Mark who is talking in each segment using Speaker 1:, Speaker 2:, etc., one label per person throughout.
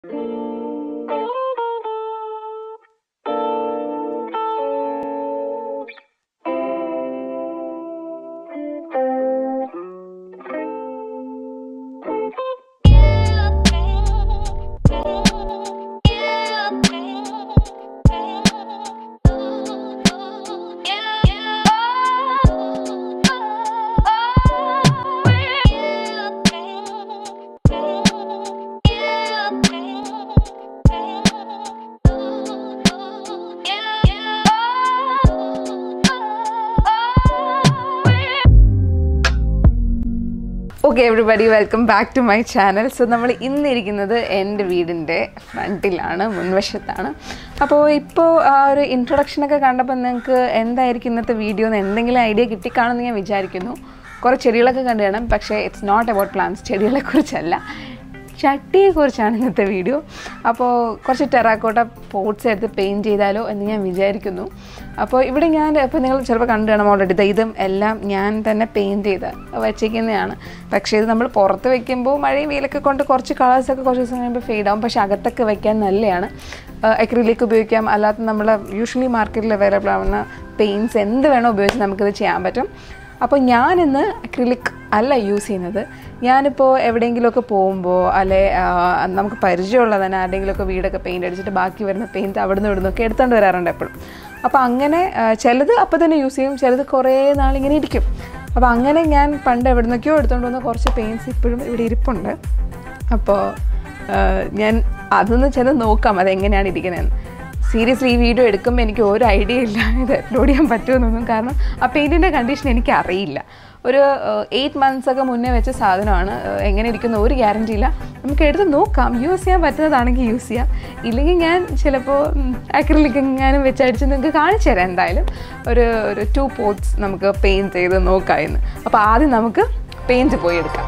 Speaker 1: okay everybody welcome back to my channel so നമ്മൾ ഇന്നിരിക്കുന്നത് എൻ്റെ വീടിൻ്റെ ഫ്രണ്ടിലാണ് മുൻവശത്താണ് അപ്പോൾ ഇപ്പോൾ ആ ഒരു ഇൻട്രൊഡക്ഷനൊക്കെ കണ്ടപ്പോൾ നിങ്ങൾക്ക് എന്തായിരിക്കും ഇന്നത്തെ വീഡിയോ എന്ന് എന്തെങ്കിലും ഐഡിയ കിട്ടിക്കാണെന്ന് ഞാൻ വിചാരിക്കുന്നു കുറേ ചെടികളൊക്കെ കണ്ടു കാണാം പക്ഷേ ഇറ്റ്സ് നോട്ട് അബൌട്ട് പ്ലാന്റ്സ് ചെടികളെക്കുറിച്ചല്ല ചട്ടിയെക്കുറിച്ചാണ് ഇന്നത്തെ വീഡിയോ അപ്പോൾ കുറച്ച് ടെറാക്കോട്ട പോട്ട്സ് എടുത്ത് പെയിൻറ്റ് ചെയ്താലോ എന്ന് ഞാൻ വിചാരിക്കുന്നു അപ്പോൾ ഇവിടെ ഞാൻ ഇപ്പോൾ നിങ്ങൾ ചിലപ്പോൾ കണ്ടു കാണാം ഓൾറെഡി ഇതും എല്ലാം ഞാൻ തന്നെ പെയിൻറ്റ് ചെയ്ത് വച്ചേക്കുന്നതാണ് പക്ഷേ ഇത് നമ്മൾ പുറത്ത് വെക്കുമ്പോൾ മഴയും വെയിലൊക്കെ കൊണ്ട് കുറച്ച് കളേഴ്സൊക്കെ കുറച്ച് ദിവസം കഴിയുമ്പോൾ ഫെയ്ഡ് ആവും പക്ഷേ അകത്തൊക്കെ വെക്കാൻ നല്ലതാണ് അക്രിലിക് ഉപയോഗിക്കാം അല്ലാത്ത നമ്മൾ യൂഷ്വലി മാർക്കറ്റിൽ അവൈലബിൾ ആവുന്ന പെയിൻറ്റ്സ് എന്ത് വേണോ ഉപയോഗിച്ച് നമുക്കിത് ചെയ്യാൻ പറ്റും അപ്പോൾ ഞാനിന്ന് അക്രിലിക് അല്ല യൂസ് ചെയ്യുന്നത് ഞാനിപ്പോൾ എവിടെയെങ്കിലുമൊക്കെ പോകുമ്പോൾ അല്ലെ ആ, നമുക്ക് പരിചയമുള്ള തന്നെ ആരുടെയെങ്കിലുമൊക്കെ വീടൊക്കെ പെയിൻറ്റ് അടിച്ചിട്ട് ബാക്കി വരുന്ന പെയിൻറ്റ് അവിടെ നിന്ന് ഇവിടെ നിന്നൊക്കെ എടുത്തുകൊണ്ട് വരാറുണ്ട് എപ്പോഴും അപ്പോൾ അങ്ങനെ ആ, ചിലത് അപ്പോൾ തന്നെ യൂസ് ചെയ്യും ചിലത് കുറേ നാളിങ്ങനെ ഇരിക്കും അപ്പോൾ അങ്ങനെ ഞാൻ പണ്ട് എവിടെ നിന്നൊക്കെയോ എടുത്തുകൊണ്ട് വന്ന കുറച്ച് പെയിൻറ്റ്സ് ഇപ്പോഴും ഇവിടെ ഇരിപ്പുണ്ട് അപ്പോൾ ആ, ഞാൻ അതൊന്ന് ചെന്ന് നോക്കാം അതെങ്ങനെയാണ് ഇരിക്കുന്നതെന്ന് സീരിയസ്ലി ഈ വീഡിയോ എടുക്കുമ്പോൾ എനിക്ക് ഒരു ഐഡിയ ഇല്ല ഇത് അപ്ലോഡ് ചെയ്യാൻ പറ്റുമെന്നൊന്നും കാരണം ആ പെയിൻറ്റിൻ്റെ കണ്ടീഷൻ എനിക്ക് അറിയില്ല ഒരു എയ്റ്റ് മന്ത്സ് ഒക്കെ മുന്നേ വെച്ച സാധനമാണ് ഏഹ്, എങ്ങനെ ഇരിക്കുന്ന ഒരു ഗ്യാരണ്ടി ഇല്ല നമുക്ക് എടുത്ത് നോക്കാം യൂസ് ചെയ്യാൻ പറ്റുന്നതാണെങ്കിൽ യൂസ് ചെയ്യാം ഇല്ലെങ്കിൽ ഞാൻ ചിലപ്പോൾ അക്രലിക് എങ്ങാനും വെച്ചടിച്ച് നിങ്ങൾക്ക് കാണിച്ചു തരാം എന്തായാലും ഒരു ഒരു ടു പോട്ട്സ് നമുക്ക് പെയിൻറ്റ് ചെയ്ത് നോക്കാം ഇന്ന് അപ്പോൾ ആദ്യം നമുക്ക് പെയിൻറ്റ് പോയി എടുക്കാം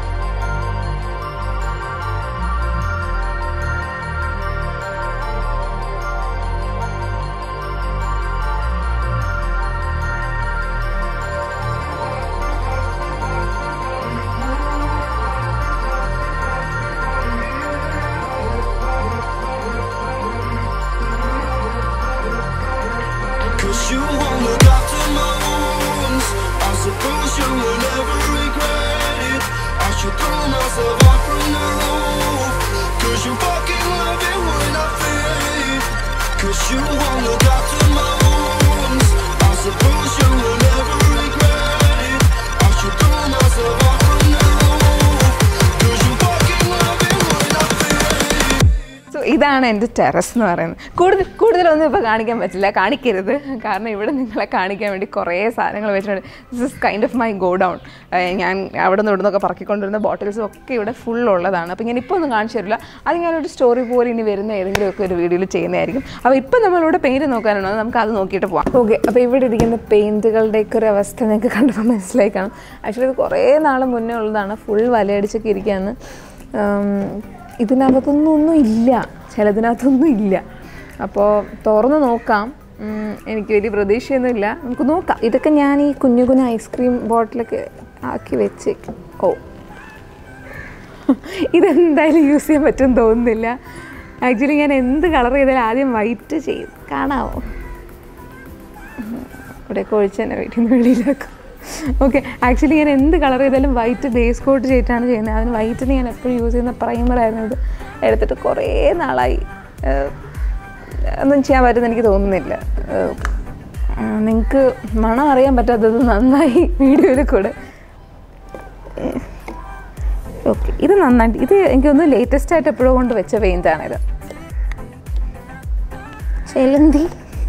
Speaker 2: Cause you won't look after my wounds I suppose you will never regret it I should throw myself out from the roof Cause you fucking love it when I feel it Cause you won't look after my wounds I suppose you will never regret it I should throw myself out from the roof Cause you fucking love it when I feel it
Speaker 1: so ഇതാണ് എൻ്റെ terrace എന്ന് പറയുന്നത് കൂടുതൽ കൂടുതലൊന്നും ഇപ്പോൾ കാണിക്കാൻ പറ്റില്ല കാണിക്കരുത് കാരണം ഇവിടെ നിങ്ങളെ കാണിക്കാൻ വേണ്ടി കുറേ സാധനങ്ങൾ വെച്ചിട്ടുണ്ട് this is kind of my godown ഞാൻ അവിടെ നിന്ന് ഇവിടെ നിന്നൊക്കെ പറക്കിക്കൊണ്ടിരുന്ന ബോട്ടിൽസും ഒക്കെ ഇവിടെ ഫുൾ ഉള്ളതാണ് അപ്പോൾ ഞാൻ ഇപ്പോൾ ഒന്നും കാണിച്ചു തരില്ല അത് ഞാനൊരു സ്റ്റോറി പോലെ ഇനി വരുന്ന ഏതെങ്കിലുമൊക്കെ ഒരു വീഡിയോയിൽ ചെയ്യുന്നതായിരിക്കും അപ്പോൾ ഇപ്പോൾ നമ്മളിവിടെ പെയിൻറ്റ് നോക്കാനാണ് നമുക്ക് അത് നോക്കിയിട്ട് പോകാം ഓക്കെ അപ്പോൾ ഇവിടെ ഇരിക്കുന്ന പെയിൻറ്റുകളുടെയൊക്കെ ഒരു അവസ്ഥ നിങ്ങൾക്ക് കണ്ടപ്പോൾ മനസ്സിലായി കാണും ആക്ച്വലി ഇത് കുറേ നാൾ മുന്നേ ഉള്ളതാണ് ഫുൾ വലയടിച്ചൊക്കെ ഇരിക്കുകയാണ് ഇതിനകത്തൊന്നും ഒന്നും ഇല്ല ചിലതിനകത്തൊന്നും ഇല്ല അപ്പോൾ തുറന്ന് നോക്കാം ഉം, എനിക്ക് വലിയ പ്രതീക്ഷയൊന്നുമില്ല നമുക്ക് നോക്കാം ഇതൊക്കെ ഞാൻ ഈ കുഞ്ഞു കുഞ്ഞു ഐസ്ക്രീം ബോട്ടിലൊക്കെ ആക്കി വെച്ച് ഓ ഇതെന്തായാലും യൂസ് ചെയ്യാൻ പറ്റുമെന്ന് തോന്നുന്നില്ല ആക്ച്വലി ഞാൻ എന്ത് കളർ ചെയ്താലും ആദ്യം വൈറ്റ് ചെയ്യും കാണാമോ ഇവിടെയൊക്കെ ഒഴിച്ച് തന്നെ വീട്ടിൽ നിന്ന് വെളിയിലാക്കും ഓക്കെ ആക്ച്വലി ഞാൻ എന്ത് കളർ ചെയ്താലും വൈറ്റ് ബേസ് കോട്ട് ചെയ്തിട്ടാണ് ചെയ്യുന്നത് അതിന് വൈറ്റിന് ഞാൻ എപ്പോഴും യൂസ് ചെയ്യുന്ന പ്രൈമർ ആയിരുന്നു ഇത് എടുത്തിട്ട് കുറേ നാളായി ഏഹ്, ഒന്നും ചെയ്യാൻ പറ്റുമെന്ന് എനിക്ക് തോന്നുന്നില്ല നിങ്ങൾക്ക് മണം അറിയാൻ പറ്റാത്തത് നന്നായി വീഡിയോയിൽ കൂടെ ഓക്കെ ഇത് നന്നായിട്ട് ഇത് എനിക്കൊന്ന് ലേറ്റസ്റ്റ് ആയിട്ട് എപ്പോഴും കൊണ്ട് വെച്ച പെയിൻ്റാണിത് ചെലന്തി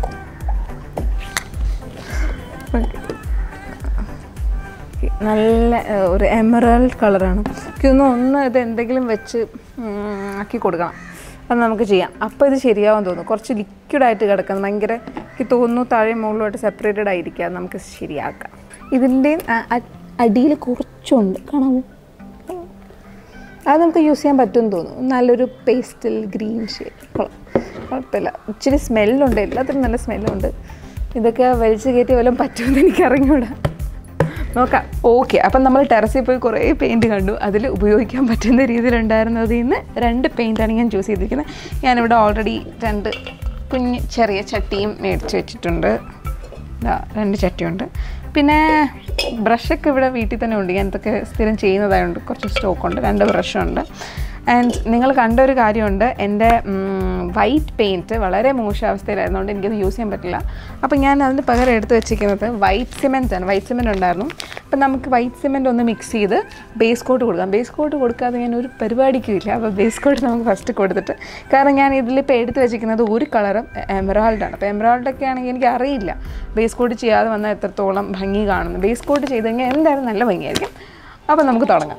Speaker 1: നല്ല ഏഹ്, ഒരു എമറൽഡ് കളറാണ് എനിക്കൊന്ന് ഒന്ന് ഇത് എന്തെങ്കിലും വെച്ച് ഉം, ആക്കി കൊടുക്കണം അത് നമുക്ക് ചെയ്യാം അപ്പോൾ ഇത് ശരിയാവും തോന്നുന്നു കുറച്ച് ലിക്വിഡായിട്ട് കിടക്കുന്നത് ഭയങ്കര എനിക്ക് തോന്നുന്നു താഴെ മുകളിലോട്ട് സെപ്പറേറ്റഡ് ആയിരിക്കാം അത് നമുക്ക് ശരിയാക്കാം ഇതിൻ്റെ അടിയിൽ കുറച്ചുണ്ട് കാണാമോ അത് നമുക്ക് യൂസ് ചെയ്യാൻ പറ്റുമെന്ന് തോന്നുന്നു നല്ലൊരു പേസ്റ്റൽ ഗ്രീൻ ഷെയ്ഡ് കുഴപ്പമില്ല ഇച്ചിരി സ്മെല്ലുണ്ട് എല്ലാത്തിനും നല്ല സ്മെല്ലുണ്ട് ഇതൊക്കെ വലിച്ചു കയറ്റി വല്ലതും പറ്റുമെന്ന് എനിക്ക് അറിഞ്ഞൂടാ നോക്കാം ഓക്കെ അപ്പം നമ്മൾ ടെറസിൽ പോയി കുറേ പെയിൻറ്റ് കണ്ടു അതിൽ ഉപയോഗിക്കാൻ പറ്റുന്ന രീതിയിലുണ്ടായിരുന്നതിൽ നിന്ന് രണ്ട് പെയിൻറ്റാണ് ഞാൻ ചൂസ് ചെയ്തിരിക്കുന്നത് ഞാനിവിടെ ഓൾറെഡി രണ്ട് കുഞ്ഞ് ചെറിയ ചട്ടിയും മേടിച്ച് വെച്ചിട്ടുണ്ട് ദാ രണ്ട് ചട്ടിയുണ്ട് പിന്നെ ബ്രഷൊക്കെ ഇവിടെ വീട്ടിൽ തന്നെ ഉണ്ട് ഞാൻ ഇതൊക്കെ സ്ഥിരം ചെയ്യുന്നതായതുകൊണ്ട് കുറച്ച് സ്റ്റോക്കുണ്ട് രണ്ട് ബ്രഷുണ്ട് ആൻഡ് നിങ്ങൾ കണ്ട ഒരു കാര്യമുണ്ട് എൻ്റെ വൈറ്റ് പെയിൻറ്റ് വളരെ മോശം അവസ്ഥയിലായിരുന്നുകൊണ്ട് എനിക്കത് യൂസ് ചെയ്യാൻ പറ്റില്ല അപ്പോൾ ഞാൻ അതിന് പകരം എടുത്ത് വെച്ചിരിക്കുന്നത് വൈറ്റ് സിമെൻറ്റ് ആണ് വൈറ്റ് സിമെൻറ്റ് ഉണ്ടായിരുന്നു അപ്പം നമുക്ക് വൈറ്റ് സിമെൻറ്റ് ഒന്ന് മിക്സ് ചെയ്ത് ബേസ് കോട്ട് കൊടുക്കാം ബേസ് കോട്ട് കൊടുക്കാതെ ഞാൻ ഒരു പരിപാടിക്കും ഇല്ല അപ്പോൾ ബേസ് കോട്ട് നമുക്ക് ഫസ്റ്റ് കൊടുത്തിട്ട് കാരണം ഞാൻ ഇതിലിപ്പോൾ എടുത്ത് വെച്ചിരിക്കുന്നത് ഒരു കളറും എമറാൾഡാണ് അപ്പോൾ എമറാൾഡൊക്കെ ആണെങ്കിൽ എനിക്ക് അറിയില്ല ബേസ് കോട്ട് ചെയ്യാതെ വന്നാൽ എത്രത്തോളം ഭംഗി കാണുന്നു ബേസ് കോട്ട് ചെയ്ത് കഴിഞ്ഞാൽ എന്തായാലും നല്ല ഭംഗിയായിരിക്കും അപ്പോൾ നമുക്ക് തുടങ്ങാം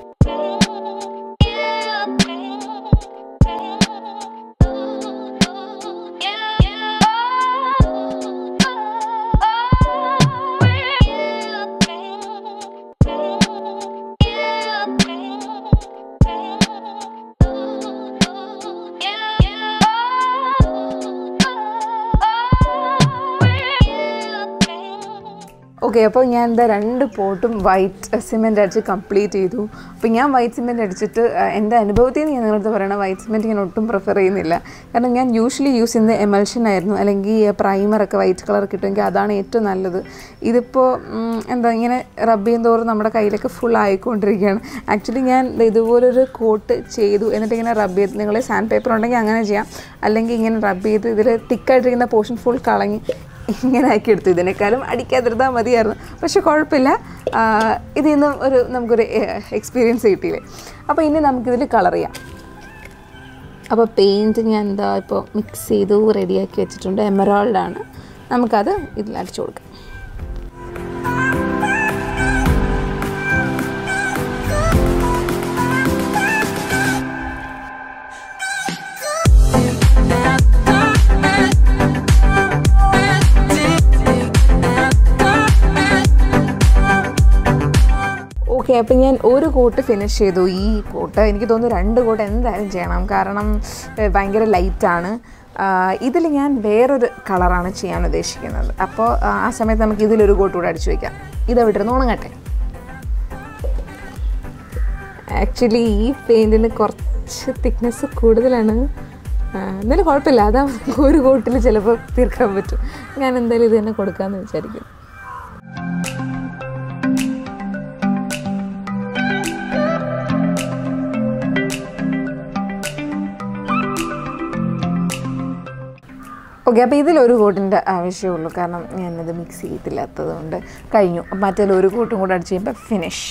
Speaker 1: ഓക്കെ അപ്പോൾ ഞാൻ എന്താ രണ്ട് പോട്ടും വൈറ്റ് സിമെൻറ്റ് അടിച്ച് കംപ്ലീറ്റ് ചെയ്തു അപ്പോൾ ഞാൻ വൈറ്റ് സിമെൻറ്റ് അടിച്ചിട്ട് ആ, എൻ്റെ അനുഭവത്തിൽ നിന്ന് ഞാൻ നിങ്ങളടുത്ത് പറയണം വൈറ്റ് സിമെൻറ്റ് ഞാൻ ഒട്ടും പ്രിഫർ ചെയ്യുന്നില്ല കാരണം ഞാൻ യൂഷ്വലി യൂസ് ചെയ്യുന്ന എമൽഷൻ ആയിരുന്നു അല്ലെങ്കിൽ പ്രൈമറൊക്കെ വൈറ്റ് കളർ കിട്ടുമെങ്കിൽ അതാണ് ഏറ്റവും നല്ലത് ഇതിപ്പോൾ ഉം, എന്താ ഇങ്ങനെ റബ്ബ് ചെയ്യും തോറും നമ്മുടെ കയ്യിലൊക്കെ ഫുൾ ആയിക്കൊണ്ടിരിക്കുകയാണ് ആക്ച്വലി ഞാൻ ദേ ഇതുപോലൊരു കോട്ട് ചെയ്തു എന്നിട്ട് ഇങ്ങനെ റബ്ബ് ചെയ്ത് നിങ്ങൾ സാൻഡ് പേപ്പർ ഉണ്ടെങ്കിൽ അങ്ങനെ ചെയ്യാം അല്ലെങ്കിൽ ഇങ്ങനെ റബ്ബ് ചെയ്ത് ഇതിൽ തിക്കായിട്ടിരിക്കുന്ന പോർഷൻ ഫുൾ കളഞ്ഞ് ഇങ്ങനെ ആക്കി എടുത്തു ഇതിനേക്കാളും അടിക്കാതിരുന്നാൽ മതിയായിരുന്നു പക്ഷെ കുഴപ്പമില്ല ആ, ഇതിൽ നിന്നും ഒരു നമുക്കൊരു എക്സ്പീരിയൻസ് കിട്ടിയില്ലേ അപ്പോൾ ഇനി നമുക്കിതിൽ കളർ ചെയ്യാം അപ്പോൾ പെയിൻറ്റ് ഞാൻ എന്താ ഇപ്പോൾ മിക്സ് ചെയ്തു റെഡിയാക്കി വെച്ചിട്ടുണ്ട് എമറാൾഡാണ് നമുക്കത് ഇതിൽ അടിച്ചു കൊടുക്കാം ഓക്കെ അപ്പം ഞാൻ ഒരു കോട്ട് ഫിനിഷ് ചെയ്തു ഈ കോട്ട് എനിക്ക് തോന്നുന്നു രണ്ട് കോട്ട് എന്തായാലും ചെയ്യണം കാരണം ഏഹ്, ഭയങ്കര ലൈറ്റാണ് ഇതിൽ ഞാൻ വേറൊരു കളറാണ് ചെയ്യാൻ ഉദ്ദേശിക്കുന്നത് അപ്പോൾ ആ സമയത്ത് നമുക്ക് ഇതിലൊരു കോട്ട് കൂടെ അടിച്ചു വയ്ക്കാം ഇത് വിട്ടിരുന്ന് ഉണങ്ങട്ടെ ആക്ച്വലി ഈ പെയിൻറ്റിന് കുറച്ച് തിക്നെസ് കൂടുതലാണ് ആ, എന്നാലും കുഴപ്പമില്ല അതാ ഒരു കോട്ടിൽ ചിലപ്പോൾ തീർക്കാൻ പറ്റും ഞാൻ എന്തായാലും ഇത് തന്നെ കൊടുക്കാമെന്ന് വിചാരിക്കും ഓക്കെ അപ്പോൾ ഇതിലൊരു കോട്ടിൻ്റെ ആവശ്യമുള്ളൂ കാരണം ഞാനത് മിക്സ് ചെയ്തില്ലാത്തത് കൊണ്ട് കഴിഞ്ഞു മറ്റേതിൽ ഒരു കോട്ടും കൂടെ അടിച്ച് കഴിയുമ്പോൾ ഫിനിഷ്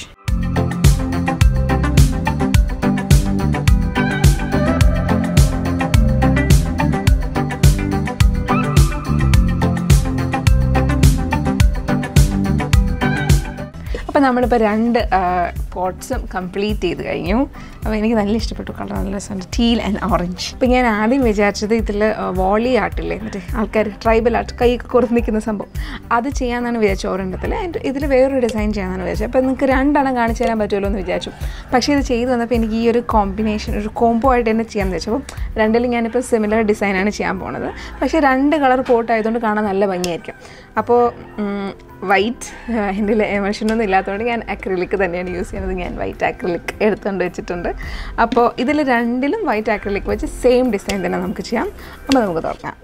Speaker 1: അപ്പോൾ നമ്മളിപ്പോൾ രണ്ട് പോട്ട്സും കംപ്ലീറ്റ് ചെയ്ത് കഴിഞ്ഞു അപ്പോൾ എനിക്ക് നല്ല ഇഷ്ടപ്പെട്ടു കളർ നല്ല രസമുണ്ട് ടീൽ ആൻഡ് ഓറഞ്ച് അപ്പോൾ ഞാൻ ആദ്യം വിചാരിച്ചത് ഇതിൽ വോളി ആർട്ടില്ലേ മറ്റേ ആൾക്കാർ ട്രൈബൽ ആർട്ട് കൈയൊക്കെ കൊടുത്ത് നിൽക്കുന്ന സംഭവം അത് ചെയ്യാമെന്നാണ് വിചാരിച്ചത് ഒരെണ്ണത്തിൽ ആൻഡ് ഇതിൽ വേറൊരു ഡിസൈൻ ചെയ്യാമെന്നാണ് വിചാരിച്ചത് അപ്പോൾ നിങ്ങൾക്ക് രണ്ടെണ്ണം കാണിച്ചു തരാൻ പറ്റുമല്ലോ എന്ന് വിചാരിച്ചു പക്ഷേ ഇത് ചെയ്തു വന്നപ്പോൾ എനിക്ക് ഈ ഒരു കോമ്പിനേഷൻ ഒരു കോംബോ ആയിട്ട് തന്നെ ചെയ്യാമെന്ന് വിചാരിച്ചു അപ്പം രണ്ടിലും ഞാനിപ്പോൾ സിമിലർ ഡിസൈനാണ് ചെയ്യാൻ പോണത് പക്ഷേ രണ്ട് കളർ പോട്ട് ആയതുകൊണ്ട് കാണാൻ നല്ല ഭംഗിയായിരിക്കും അപ്പോൾ വൈറ്റ് എൻ്റെ എമോഷനൊന്നും ഇല്ലാത്തതുകൊണ്ട് ഞാൻ അക്രിലിക് തന്നെയാണ് യൂസ് ചെയ്യുന്നത് ഞാൻ വൈറ്റ് അക്രിലിക് എടുത്തുകൊണ്ട് വെച്ചിട്ടുണ്ട് അപ്പോൾ ഇതിൽ രണ്ടിലും വൈറ്റ് അക്രിലിക് വെച്ച് സെയിം ഡിസൈൻ തന്നെ നമുക്ക് ചെയ്യാം അപ്പോൾ നമുക്ക് തുടങ്ങാം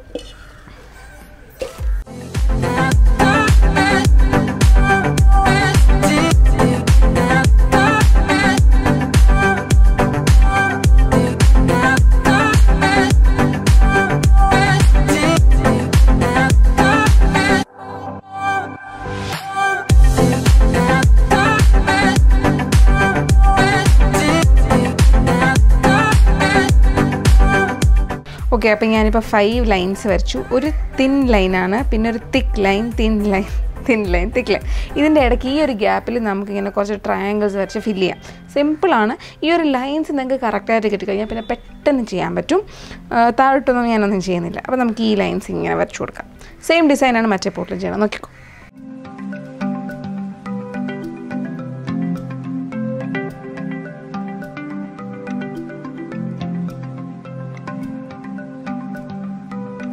Speaker 1: ഓക്കെ അപ്പം ഞാനിപ്പോൾ ഫൈവ് ലൈൻസ് വരച്ചു ഒരു തിൻ ലൈനാണ് പിന്നെ ഒരു thick line thin line thin line thick line ഇതിൻ്റെ ഇടയ്ക്ക് ഈ ഒരു ഗ്യാപ്പിൽ നമുക്കിങ്ങനെ കുറച്ച് ട്രയാങ്കിൾസ് വരച്ച് ഫില്ല് ചെയ്യാം സിമ്പിളാണ് ഈ ഒരു ലൈൻസ് നിങ്ങൾക്ക് കറക്റ്റായിട്ട് കിട്ടിക്കഴിഞ്ഞാൽ പിന്നെ പെട്ടെന്ന് ചെയ്യാൻ പറ്റും ആ, താഴോട്ടൊന്നും ഞാനൊന്നും ചെയ്യുന്നില്ല അപ്പോൾ നമുക്ക് ഈ ലൈൻസ് ഇങ്ങനെ വരച്ചു കൊടുക്കാം സെയിം ഡിസൈനാണ് മറ്റേ പോർട്ടിൽ ചെയ്യണം നോക്കിക്കോ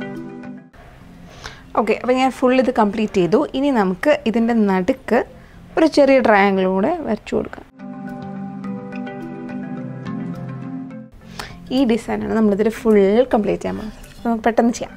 Speaker 1: ഓക്കെ അപ്പോൾ ഞാൻ ഫുൾ ഇത് കംപ്ലീറ്റ് ചെയ്തു ഇനി നമുക്ക് ഇതിൻ്റെ നടുക്ക് ഒരു ചെറിയ ട്രയാങ്കിളും കൂടെ വരച്ചു കൊടുക്കാം ഈ ഡിസൈനാണ് നമ്മളിതിൽ ഫുൾ കംപ്ലീറ്റ് ചെയ്യാൻ പോകുന്നത് അപ്പോൾ നമുക്ക് പെട്ടെന്ന് ചെയ്യാം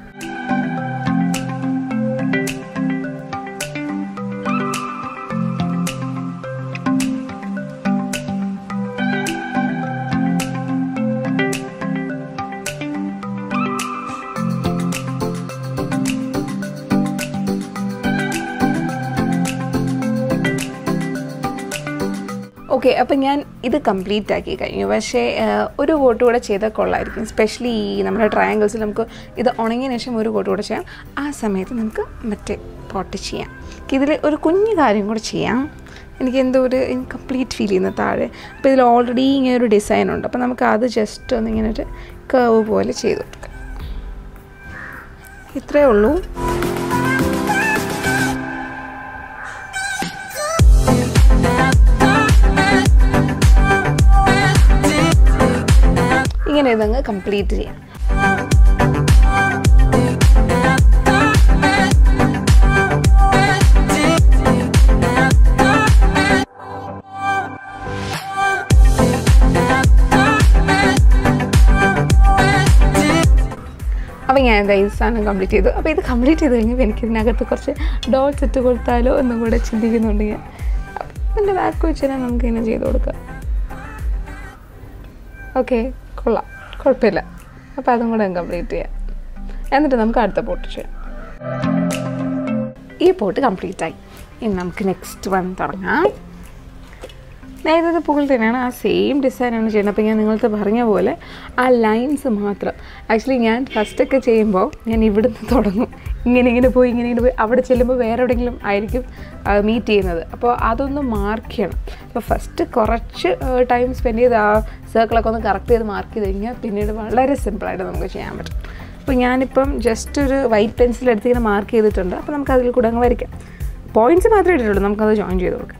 Speaker 1: ഓക്കെ അപ്പം ഞാൻ ഇത് കംപ്ലീറ്റ് ആക്കി കഴിഞ്ഞു പക്ഷേ ആ, ഒരു കോട്ട് കൂടെ ചെയ്താൽ കൊള്ളായിരിക്കും സ്പെഷ്യലി ഈ നമ്മുടെ ട്രയാങ്കിൾസിൽ നമുക്ക് ഇത് ഉണങ്ങിയതിന് ശേഷം ഒരു കോട്ട് കൂടെ ചെയ്യാം ആ സമയത്ത് നമുക്ക് മറ്റേ പോട്ട് ചെയ്യാം ഇതിൽ ഒരു കുഞ്ഞു കാര്യം കൂടെ ചെയ്യാം എനിക്ക് എന്തോ ഒരു ഇൻകംപ്ലീറ്റ് ഫീൽ ചെയ്യുന്ന താഴെ അപ്പോൾ ഇതിൽ ഓൾറെഡി ഇങ്ങനെ ഒരു ഡിസൈൻ ഉണ്ട് അപ്പോൾ നമുക്ക് അത് ജസ്റ്റ് ഒന്ന് ഇങ്ങനെ ഒരു കേവ് പോലെ ചെയ്ത് കൊടുക്കാം ഇത്രയേ ഉള്ളൂ ഇങ്ങനെ ഇതങ്ങ് കംപ്ലീറ്റ് ചെയ്യാം അപ്പോൾ ഞാൻ എന്താ ഈ സാധനം കംപ്ലീറ്റ് ചെയ്തു അപ്പോൾ ഇത് കംപ്ലീറ്റ് ചെയ്ത് കഴിഞ്ഞപ്പോൾ എനിക്ക് ഇതിനകത്ത് കുറച്ച് ഡോട്ട്സ് ഇട്ട് കൊടുത്താലോ എന്നും കൂടെ ചിന്തിക്കുന്നുണ്ട് ഞാൻ അപ്പം ഇതിൻ്റെ ബാക്ക് വെച്ച് തന്നെ നമുക്ക് ഇങ്ങനെ ചെയ്ത് കൊടുക്കാം ഓക്കെ കൊള്ളാം കുഴപ്പമില്ല അപ്പോൾ അതും കൂടെ കംപ്ലീറ്റ് ചെയ്യാം എന്നിട്ട് നമുക്ക് അടുത്ത പോട്ട് ചെയ്യാം ഈ പോട്ട് കംപ്ലീറ്റ് ആയി ഇനി നമുക്ക് നെക്സ്റ്റ് വൺ തുടങ്ങാം നേരത്തെ പോലെ തന്നെയാണ് ആ സെയിം ഡിസൈനാണ് ചെയ്യുന്നത് അപ്പോൾ ഞാൻ നിങ്ങൾക്ക് പറഞ്ഞ പോലെ ആ ലൈൻസ് മാത്രം ആക്ച്വലി ഞാൻ ഫസ്റ്റൊക്കെ ചെയ്യുമ്പോൾ ഞാൻ ഇവിടുന്ന് തുടങ്ങും ഇങ്ങനെ ഇങ്ങനെ പോയി ഇങ്ങനെ ഇങ്ങനെ പോയി അവിടെ ചെല്ലുമ്പോൾ വേറെ എവിടെയെങ്കിലും ആയിരിക്കും മീറ്റ് ചെയ്യുന്നത് അപ്പോൾ അതൊന്ന് മാർക്ക് ചെയ്യണം അപ്പോൾ ഫസ്റ്റ് കുറച്ച് ടൈം സ്പെൻഡ് ചെയ്ത് ആ സർക്കിളൊക്കെ ഒന്ന് കറക്റ്റ് ചെയ്ത് മാർക്ക് ചെയ്ത് കഴിഞ്ഞാൽ പിന്നീട് വളരെ സിമ്പിളായിട്ട് നമുക്ക് ചെയ്യാൻ പറ്റും അപ്പോൾ ഞാനിപ്പം ജസ്റ്റ് ഒരു വൈറ്റ് പെൻസിൽ എടുത്ത് ഇങ്ങനെ മാർക്ക് ചെയ്തിട്ടുണ്ട് അപ്പോൾ നമുക്ക് അതിൽ കൂടെ അങ്ങ് വരയ്ക്കാം പോയിൻറ്റ്സ് മാത്രമേ ഇട്ടിട്ടുള്ളൂ നമുക്കത് ജോയിൻ ചെയ്ത് കൊടുക്കാം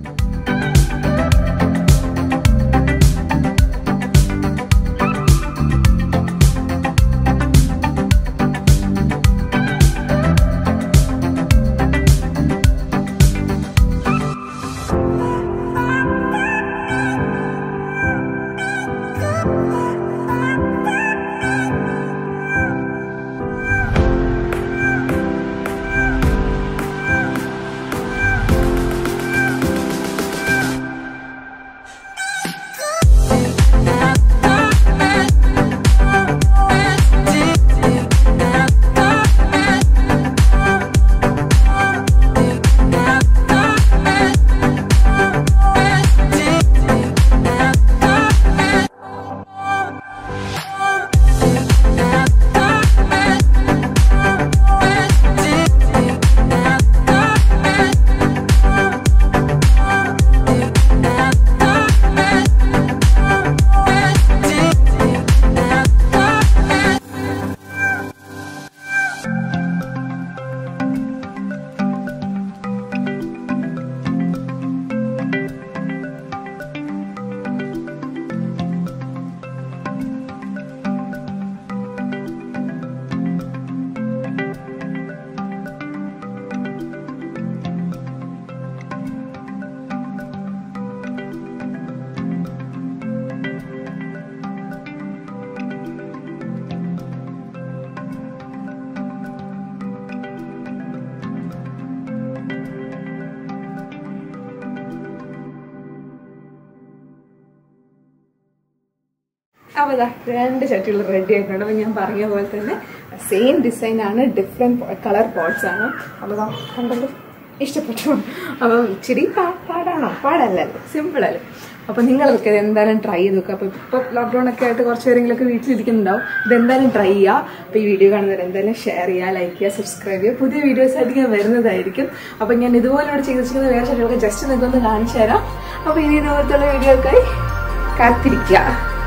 Speaker 1: അപ്പോൾ ഇതാ രണ്ട് ചട്ടികൾ റെഡി ആയിട്ടുണ്ട് അപ്പോൾ ഞാൻ പറഞ്ഞ പോലെ തന്നെ സെയിം ഡിസൈൻ ആണ് ഡിഫറെൻറ്റ് കളർ പോട്ട്സ് ആണ് അപ്പോൾ ഇതാ കണ്ടല്ലോ ഇഷ്ടപ്പെട്ടു അപ്പം ഇച്ചിരി പാ- പാടാണോ പാടല്ലല്ലോ സിമ്പിൾ അല്ലേ അപ്പോൾ നിങ്ങളൊക്കെ ഇത് എന്തായാലും ട്രൈ ചെയ്ത് നോക്കുക അപ്പോൾ ഇപ്പോൾ ലോക്ക്ഡൗൺ ഒക്കെ ആയിട്ട് കുറച്ച് പേരെങ്കിലൊക്കെ വീട്ടിലിരിക്കുന്നുണ്ടാവും ഇതെന്തായാലും ട്രൈ ചെയ്യുക അപ്പോൾ ഈ വീഡിയോ കാണുന്നവർ എന്തായാലും ഷെയർ ചെയ്യുക ലൈക്ക് ചെയ്യുക സബ്സ്ക്രൈബ് ചെയ്യുക പുതിയ വീഡിയോസ് ആയിട്ട് ഞാൻ വരുന്നതായിരിക്കും അപ്പോൾ ഞാൻ ഇതുപോലെ ഇവിടെ ചെയ്ത് വെച്ചിരിക്കുന്ന വേറെ ചട്ടികളൊക്കെ ജസ്റ്റ് നിങ്ങൾക്കൊന്ന് കാണിച്ചു തരാം അപ്പോൾ ഇനി ഇതുപോലത്തുള്ള വീഡിയോക്കായി കാത്തിരിക്കുക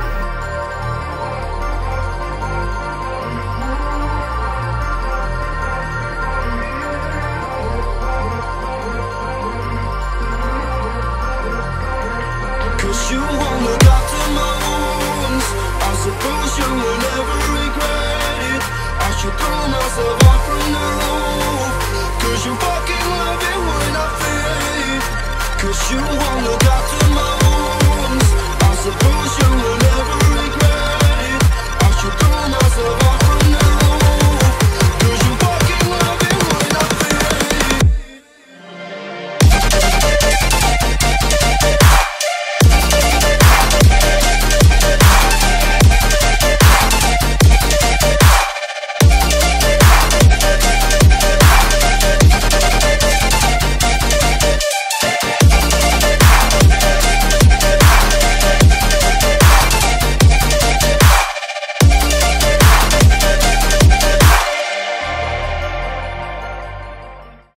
Speaker 2: Cause you won't look after my wounds I suppose you will never regret it I should throw myself off from the roof Cause you fucking love it when I feel it Cause you won't look after